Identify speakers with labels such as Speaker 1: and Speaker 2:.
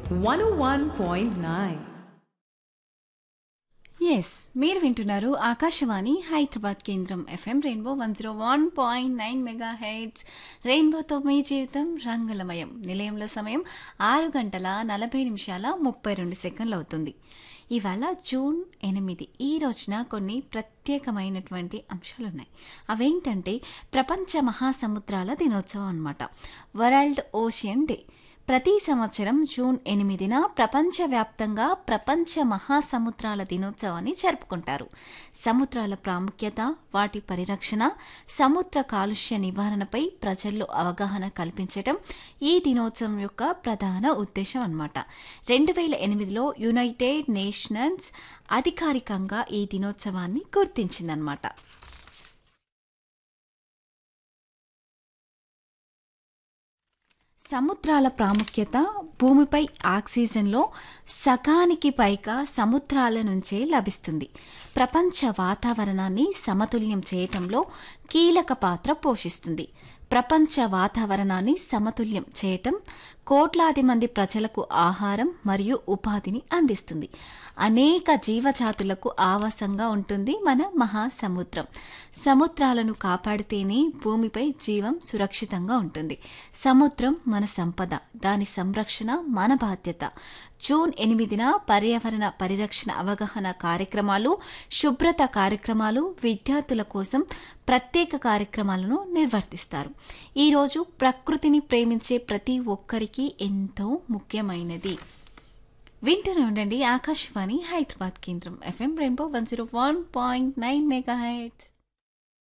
Speaker 1: 101.9.
Speaker 2: Yes మీరు వింటున్నారు ఆకాశవాణి హైదరాబాద్ కేంద్రం FM rainbow one zero one point nine mega hits రెయిన్బోతో మీ జీవితం రంగులమయం నిలయంలో సమయం ఆరు గంటల నలభై నిమిషాల ముప్పై రెండు సెకండ్లు అవుతుంది ఇవాళ జూన్ ఎనిమిది ఈ రోజున కొన్ని ప్రత్యేకమైనటువంటి అంశాలు ఉన్నాయి అవేంటంటే ప్రపంచ మహాసముద్రాల దినోత్సవం అన్నమాట వరల్డ్ ఓషియన్ డే ప్రతి సంవత్సరం జూన్ ఎనిమిదిన ప్రపంచవ్యాప్తంగా ప్రపంచ మహాసముద్రాల దినోత్సవాన్ని జరుపుకుంటారు సముద్రాల ప్రాముఖ్యత వాటి పరిరక్షణ సముద్ర కాలుష్య నివారణపై ప్రజల్లో అవగాహన కల్పించడం ఈ దినోత్సవం యొక్క ప్రధాన ఉద్దేశం అన్నమాట రెండు వేల ఎనిమిదిలో యునైటెడ్ నేషన్స్ అధికారికంగా ఈ దినోత్సవాన్ని గుర్తించిందనమాట సముద్రాల ప్రాముఖ్యత భూమిపై ఆక్సిజన్లో సగానికి పైగా సముద్రాల నుంచే లభిస్తుంది ప్రపంచ వాతావరణాన్ని సమతుల్యం చేయటంలో కీలక పాత్ర పోషిస్తుంది ప్రపంచ వాతావరణాన్ని సమతుల్యం చేయటం కోట్లాది మంది ప్రజలకు ఆహారం మరియు ఉపాధిని అందిస్తుంది అనేక జీవజాతులకు ఆవాసంగా ఉంటుంది మన మహాసముద్రం సముద్రాలను కాపాడితేనే భూమిపై జీవం సురక్షితంగా ఉంటుంది సముద్రం మన సంపద దాని సంరక్షణ మన బాధ్యత జూన్ ఎనిమిదిన పర్యావరణ పరిరక్షణ అవగాహన కార్యక్రమాలు శుభ్రత కార్యక్రమాలు విద్యార్థుల కోసం ప్రత్యేక కార్యక్రమాలను నిర్వర్తిస్తారు ఈరోజు ప్రకృతిని ప్రేమించే ప్రతి ఒక్కరికి ఎంతో ముఖ్యమైనది వింటూనే ఉండండి ఆకాశవాణి హైదరాబాద్ కేంద్రం FM rainbow one zero one point nine mega heights